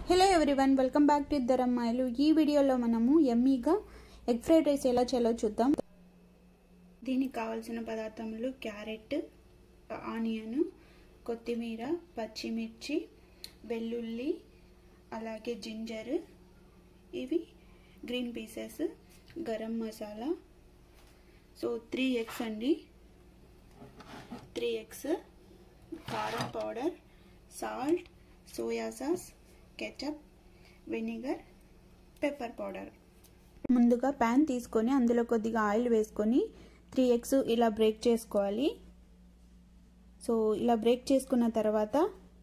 hello everyone welcome back to ఇద్దరు అమ్మాయిలు ఈ వీడియోలో మనము ఎమ్మీగా ఎగ్ ఫ్రైడ్ రైస్ ఎలా చేయాలో చూద్దాం దీనికి కావాల్సిన పదార్థములు క్యారెట్ ఆనియన్ కొత్తిమీర పచ్చిమిర్చి వెల్లుల్లి అలాగే జింజర్ ఇవి green pieces garam masala so three eggs అండి త్రీ ఎగ్స్ కారం powder salt soya sauce ketchup vinegar pepper powder ముందుగా ప్యాన్ తీసుకొని అందులో కొద్దిగా ఆయిల్ వేసుకొని త్రీ ఎగ్స్ ఇలా బ్రేక్ చేసుకోవాలి సో ఇలా బ్రేక్ చేసుకున్న తర్వాత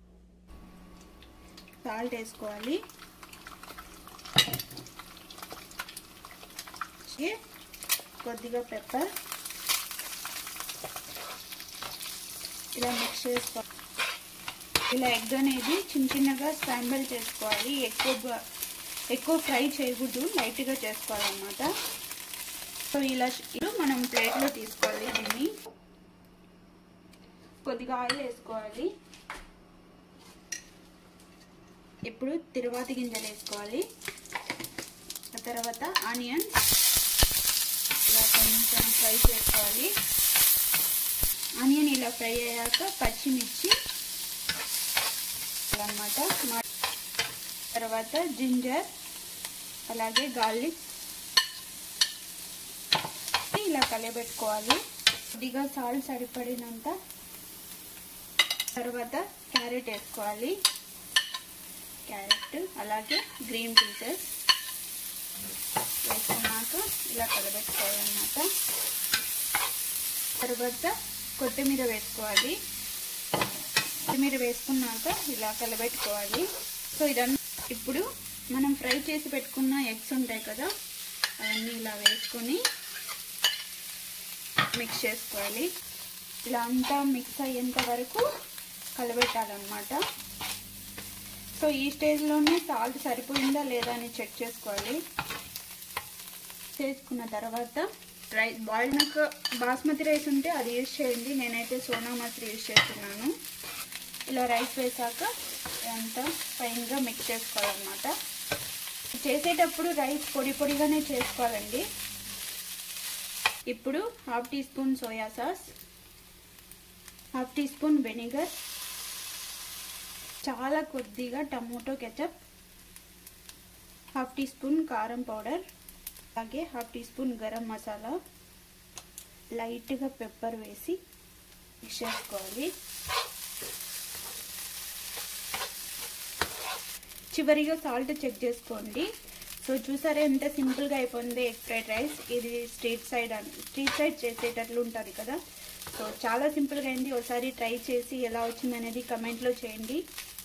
సాల్ట్ వేసుకోవాలి కొద్దిగా పెప్పర్ ఇలా మిక్స్ చేసుకోవాలి ఇలా ఎగ్ అనేది చిన్న చిన్నగా స్క్రాంబల్ చేసుకోవాలి ఎక్కువ ఎక్కువ ఫ్రై చేయకూడదు లైట్గా చేసుకోవాలన్నమాట సో ఇలా మనం ప్లేట్లో తీసుకోవాలి దీన్ని కొద్దిగా ఆయిల్ వేసుకోవాలి ఇప్పుడు తిరువాతి గింజలు వేసుకోవాలి ఆ తర్వాత ఆనియన్ ఇలా కొంచెం ఫ్రై చేసుకోవాలి ఆనియన్ ఇలా ఫ్రై అయ్యాక పచ్చిమిర్చి అనమాట తర్వాత జింజర్ అలాగే గార్లిక్ ఇలా కలియబెట్టుకోవాలి కొద్దిగా సాల్ట్ సరిపడినంత తర్వాత క్యారెట్ వేసుకోవాలి క్యారెట్ అలాగే గ్రీన్ పీసెస్ వేసుకున్నాక ఇలా కలబెట్టుకోవాలన్నమాట తర్వాత కొత్తిమీర వేసుకోవాలి కొత్తిమీర వేసుకున్నాక ఇలా కలబెట్టుకోవాలి సో ఇదన్నీ ఇప్పుడు మనం ఫ్రై చేసి పెట్టుకున్న ఎగ్స్ ఉంటాయి కదా అవన్నీ ఇలా వేసుకొని మిక్స్ చేసుకోవాలి ఇలా అంతా మిక్స్ అయ్యేంత వరకు కలబెట్టాలన్నమాట సో ఈ స్టేజ్లోనే సాల్ట్ సరిపోయిందా లేదా అని చెక్ చేసుకోవాలి చేసుకున్న తర్వాత రైస్ బాయిల్డ్ బాస్మతి రైస్ ఉంటే అది యూజ్ చేయండి నేనైతే సోనా మసూరి యూజ్ చేస్తున్నాను ఇలా రైస్ వేసాక అంతా ఫైన్గా మిక్స్ చేసుకోవాలన్నమాట చేసేటప్పుడు రైస్ పొడి పొడిగానే చేసుకోవాలండి ఇప్పుడు half teaspoon soya sauce half teaspoon vinegar చాలా కొద్దిగా tomato ketchup half teaspoon కారం పౌడర్ అలాగే half teaspoon garam masala లైట్గా పెప్పర్ వేసి మిక్స్ చేసుకోవాలి చివరిగా సాల్ట్ చెక్ చేసుకోండి సో చూసారా ఎంత సింపుల్గా అయిపోయింది ఎగ్ ఫ్రైడ్ రైస్ ఇది స్ట్రీట్ సైడ్ అని స్ట్రీట్ సైడ్ చేసేటట్లు ఉంటుంది కదా సో చాలా సింపుల్గా అయింది ఒకసారి ట్రై చేసి ఎలా వచ్చింది అనేది కమెంట్లో చేయండి